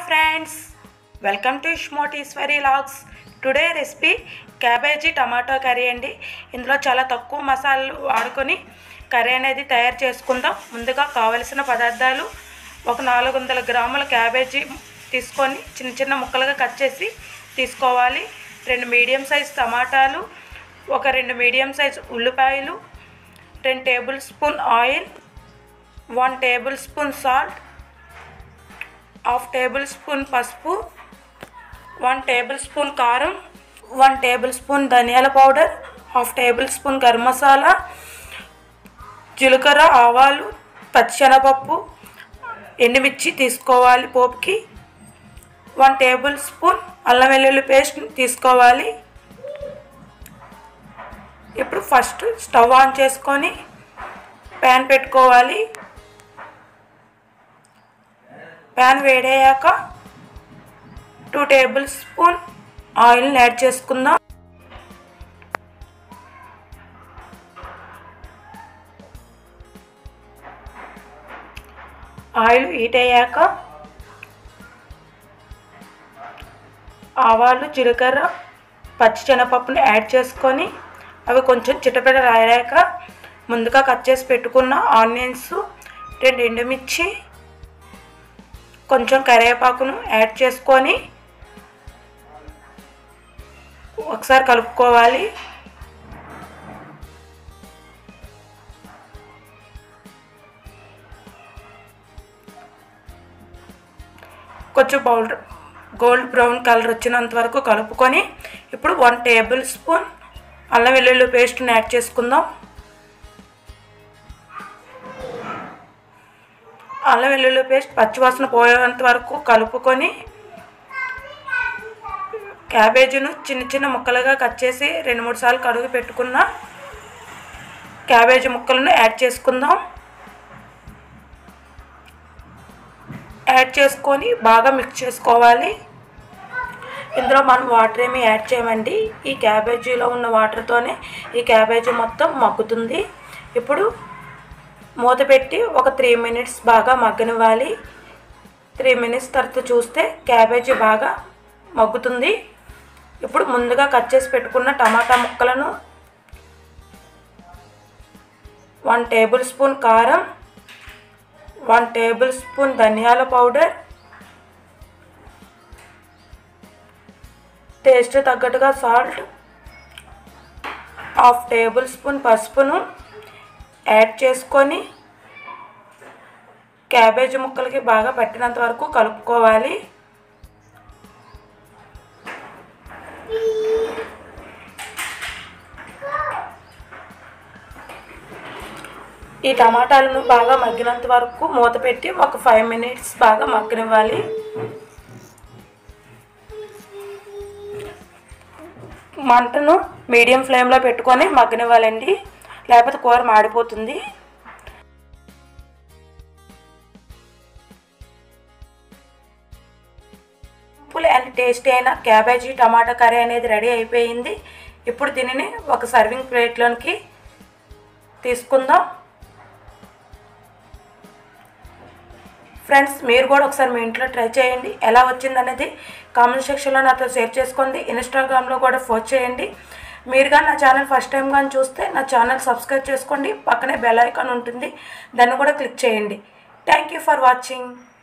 friends welcome to Ishmoteeshwari vlogs today recipe cabbage tomato curry అండి ఇందులో చాలా తక్కువ మసాలాలు వాడుకొని కర్రీ అనేది తయారు చేసుకుందాం ముందుగా కావలసిన పదార్థాలు ఒక నాలుగు వందల గ్రాముల క్యాబేజీ తీసుకొని చిన్న చిన్న ముక్కలుగా కట్ చేసి తీసుకోవాలి రెండు మీడియం సైజ్ టమాటాలు ఒక రెండు మీడియం సైజ్ ఉల్లిపాయలు రెండు tablespoon oil one tablespoon salt half tablespoon పసుపు వన్ టేబుల్ స్పూన్ కారం వన్ టేబుల్ స్పూన్ ధనియాల powder half tablespoon garam masala జీలకర్ర ఆవాలు పచ్చిశనగపప్పు ఎండుమిర్చి తీసుకోవాలి పోపుకి వన్ టేబుల్ స్పూన్ అల్లం వెల్లుల్లి పేస్ట్ తీసుకోవాలి ఇప్పుడు ఫస్ట్ స్టవ్ ఆన్ చేసుకొని ప్యాన్ పెట్టుకోవాలి ప్యాన్ వేడయ్యాక టూ టేబుల్ స్పూన్ ఆయిల్ని యాడ్ చేసుకుందాం ఆయిల్ హీట్ అయ్యాక ఆవాలు జీలకర్ర పచ్చి శనగపప్పుని యాడ్ చేసుకొని అవి కొంచెం చిటపెట రాయాక ముందుగా కట్ చేసి పెట్టుకున్న ఆనియన్స్ రెండు ఎండుమిర్చి కొంచెం కరివేపాకును యాడ్ చేసుకొని ఒకసారి కలుపుకోవాలి కొంచెం బౌల్ గోల్డ్ బ్రౌన్ కలర్ వచ్చినంత వరకు కలుపుకొని ఇప్పుడు వన్ టేబుల్ స్పూన్ అల్లం వెల్లుల్లి పేస్ట్ని యాడ్ చేసుకుందాం అల్లం వెల్లుల్లి పేస్ట్ పచ్చివాసన పోయేంత వరకు కలుపుకొని క్యాబేజీను చిన్న చిన్న ముక్కలుగా కట్ చేసి రెండు మూడు సార్లు కడుగు పెట్టుకున్న క్యాబేజీ ముక్కలను యాడ్ చేసుకుందాం యాడ్ చేసుకొని బాగా మిక్స్ చేసుకోవాలి ఇందులో మనం వాటర్ ఏమి యాడ్ చేయమండి ఈ క్యాబేజీలో ఉన్న వాటర్తోనే ఈ క్యాబేజీ మొత్తం మగ్గుతుంది ఇప్పుడు మూత పెట్టి ఒక త్రీ మినిట్స్ బాగా మగ్గనివ్వాలి త్రీ మినిట్స్ తర్వాత చూస్తే క్యాబేజీ బాగా మగ్గుతుంది ఇప్పుడు ముందుగా కట్ చేసి పెట్టుకున్న టమాటా ముక్కలను వన్ టేబుల్ స్పూన్ కారం వన్ టేబుల్ స్పూన్ ధనియాల పౌడర్ టేస్ట్ తగ్గట్టుగా సాల్ట్ హాఫ్ టేబుల్ స్పూన్ పసుపును యాడ్ చేసుకొని క్యాబేజీ ముక్కలకి బాగా పట్టినంత వరకు కలుపుకోవాలి ఈ టమాటాలను బాగా మగ్గినంత వరకు మూత పెట్టి ఒక ఫైవ్ మినిట్స్ బాగా మగ్గనివ్వాలి మంటను మీడియం ఫ్లేమ్లో పెట్టుకొని మగ్గనివ్వాలండి లేకపోతే కూర మాడిపోతుంది సింపుల్ అండ్ టేస్టీ అయిన క్యాబేజీ టమాటా కర్రీ అనేది రెడీ అయిపోయింది ఇప్పుడు దీనిని ఒక సర్వింగ్ ప్లేట్లోనికి తీసుకుందాం ఫ్రెండ్స్ మీరు కూడా ఒకసారి మీ ఇంట్లో ట్రై చేయండి ఎలా వచ్చింది అనేది కామెంట్ సెక్షన్లో నాతో షేర్ చేసుకోండి ఇన్స్టాగ్రామ్లో కూడా పోస్ట్ చేయండి మీరు కానీ నా ఛానల్ ఫస్ట్ టైం కానీ చూస్తే నా ఛానల్ సబ్స్క్రైబ్ చేసుకోండి పక్కనే బెల్ ఐకాన్ ఉంటుంది దాన్ని కూడా క్లిక్ చేయండి థ్యాంక్ యూ ఫర్ వాచింగ్